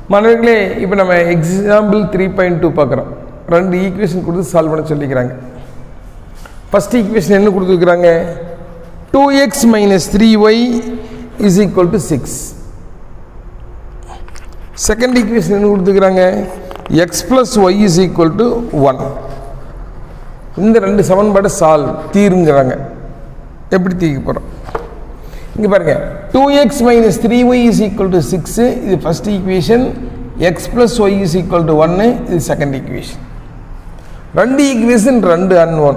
மாணவர்களே இப்போ நம்ம எக்ஸாம்பிள் த்ரீ பாயிண்ட் டூ பார்க்குறோம் ரெண்டு ஈக்குவேஷன் கொடுத்து சால்வ் பண்ண சொல்லிக்கிறாங்க ஃபஸ்ட் ஈக்குவேஷன் என்ன கொடுத்துருக்குறாங்க two x minus three y is equal to six second equation என்ன கொடுத்துருக்குறாங்க x plus y is equal to one இந்த ரெண்டு சமன்பாடு சால்வ் தீருங்கிறாங்க எப்படி தீர்க்க போகிறோம் இங்கே பாருங்க two x minus three y is equal to six இது first equation x plus y is equal to ஒன்று இது செகண்ட் ஈக்குவேஷன் ரெண்டு ஈக்குவேஷன் ரெண்டு அன்ஒன்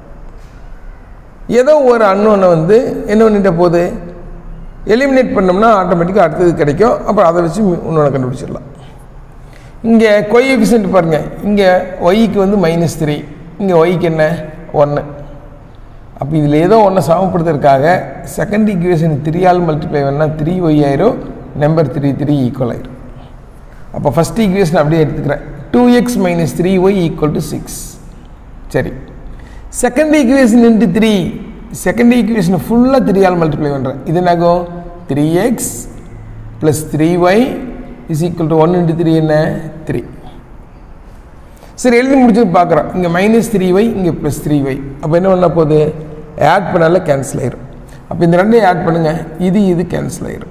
ஏதோ ஒரு அன்னோனை வந்து என்ன பண்ணிட்ட போகுது எலிமினேட் பண்ணோம்னா ஆட்டோமேட்டிக்காக அடுத்தது கிடைக்கும் அப்புறம் அதை வச்சு இன்னொன்று கண்டுபிடிச்சிடலாம் இங்கே கொய்எஃபிஷியன்ட் பாருங்கள் இங்கே ஒய்க்கு வந்து மைனஸ் த்ரீ இங்கே ஒய்க்கு என்ன ஒன்று அப்போ இதில் ஏதோ ஒன்றை சமப்படுத்துறதுக்காக செகண்ட் ஈக்குவேஷன் த்ரீயால் மல்டிப்ளை பண்ணால் த்ரீ ஒய் ஆயிரும் நம்பர் த்ரீ த்ரீ ஈக்குவல் ஆயிரும் அப்போ ஃபஸ்ட் ஈக்குவேஷன் அப்படியே எடுத்துக்கிறேன் two x minus three y equal to six சரி second equation into three second ஈக்குவேஷனை ஃபுல்லாக த்ரீயால் மல்டிப்ளை பண்ணுறேன் இது என்னாகும் three x plus three y is equal to one into three என்ன த்ரீ சரி எழுதி முடிச்சு பார்க்குறோம் இங்கே மைனஸ் த்ரீ ஒய் இங்கே ப்ளஸ் த்ரீ ஒய் அப்போ என்ன பண்ண போகுது ஆட் பண்ணால கேன்சல் ஆயிரும் அப்போ இந்த ரெண்டையும் ஆட் பண்ணுங்கள் இது இது கேன்சல் ஆயிரும்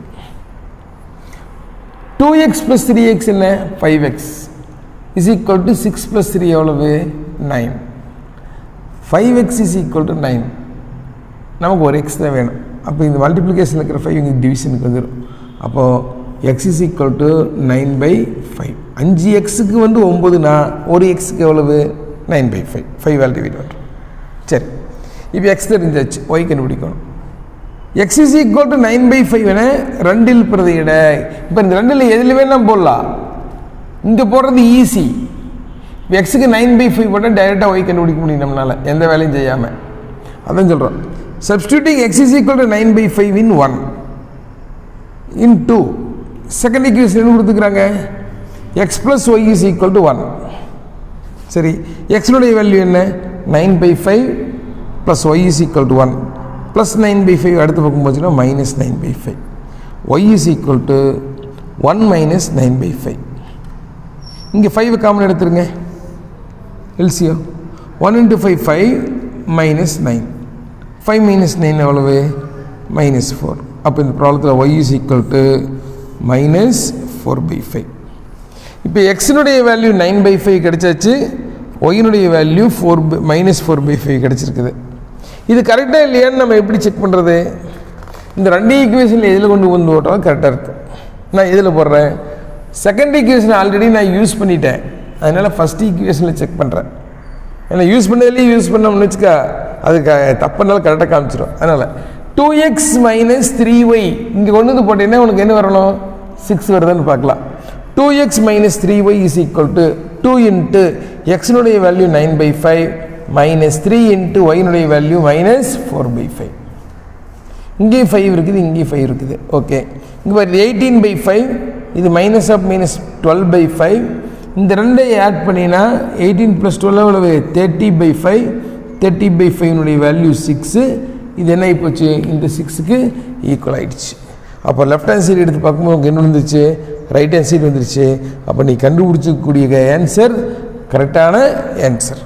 two x plus three x என்ன five x is equal to six plus three எவ்வளவு nine five x is equal to nine நமக்கு ஒரு எக்ஸ் தான் வேணும் அப்போ இந்த மல்டிப்ளிகேஷன் இருக்கிற ஃபைவ் இங்கே டிவிஷனுக்கு வந்துடும் அப்போது x is equal to nine by five அஞ்சு எக்ஸுக்கு வந்து ஒம்பதுனா ஒரு எக்ஸுக்கு எவ்வளவு nine by five five value வீட் பண்ணுறோம் சரி இப்போ எக்ஸ் தெரிஞ்சாச்சு ஒய் கண்டுபிடிக்கணும் x is equal to nine by five என ரெண்டில் பிரதியிட இப்போ இந்த ரெண்டில் எதில் வேணால் போடலாம் இங்கே போடுறது ஈஸி இப்போ எக்ஸுக்கு நைன் பை ஃபைவ் போட்டால் டைரெக்டாக ஒய் கண்டுபிடிக்க முடியும் நம்மளால் எந்த வேலையும் செய்யாமல் அதான் சொல்கிறோம் substituting x is equal to nine by five in one in two second equation என்ன கொடுத்துக்கிறாங்க x plus y is equal to one சரி எக்ஸனுடைய வேல்யூ என்ன nine by five plus y is equal to one plus nine by five அடுத்த பக்கம் போச்சுன்னா minus nine by five y is equal to one minus nine by five இங்கே five common எடுத்துருங்க எல்சியோ one into five five minus nine five minus nine எவ்வளவு minus four அப்போ இந்த ப்ராப்ளத்தில் y is equal to minus four by five இப்போ எக்ஸினுடைய value nine by five கிடச்சாச்சு ஒய்னுடைய value four by minus four by five கிடச்சிருக்குது இது கரெக்டாக இல்லையான்னு நம்ம எப்படி செக் பண்ணுறது இந்த ரெண்டு ஈக்குவேஷனில் எதில் கொண்டு வந்து போட்டாலும் கரெக்டாக இருக்கும் நான் இதில் போடுறேன் செகண்ட் ஈக்குவேஷன் ஆல்ரெடி நான் யூஸ் பண்ணிட்டேன் அதனால் ஃபஸ்ட் ஈக்குவேஷனில் செக் பண்ணுறேன் ஏன்னா யூஸ் பண்ணதுலேயே யூஸ் பண்ணோம்னு வச்சுக்கா அது க தப்புனாலும் கரெக்டாக காமிச்சிடும் அதனால் two x minus three y இங்கே கொண்டு வந்து போட்டீங்கன்னா உனக்கு என்ன வரணும் சிக்ஸ் வருதுன்னு பார்க்கலாம் two x minus three y is equal to two into எக்ஸினுடைய value nine by five minus three into ஒய்னுடைய value minus four by five இங்கேயும் ஃபைவ் இருக்குது இங்கேயும் ஃபைவ் இருக்குது ஓகே இங்கே பாரு எயிட்டீன் பை ஃபைவ் இது minus of minus twelve by five இந்த ரெண்டையும் ஆட் பண்ணினா எயிட்டீன் ப்ளஸ் டுவெல் எவ்வளவு thirty by five thirty by ஃபைவ்னுடைய வேல்யூ சிக்ஸு இது என்ன ஆகிப்போச்சு இந்த சிக்ஸுக்கு ஈக்குவல் ஆகிடுச்சு அப்போ லெஃப்ட் ஹேண்ட் சைடு எடுத்து பார்க்கும்போது உனக்கு என்ன வந்துருச்சு ரைட் ஹேண்ட் சைடு வந்துருச்சு அப்போ நீ கண்டுபிடிச்சக்கூடிய ஆன்சர் கரெக்டான ஆன்சர்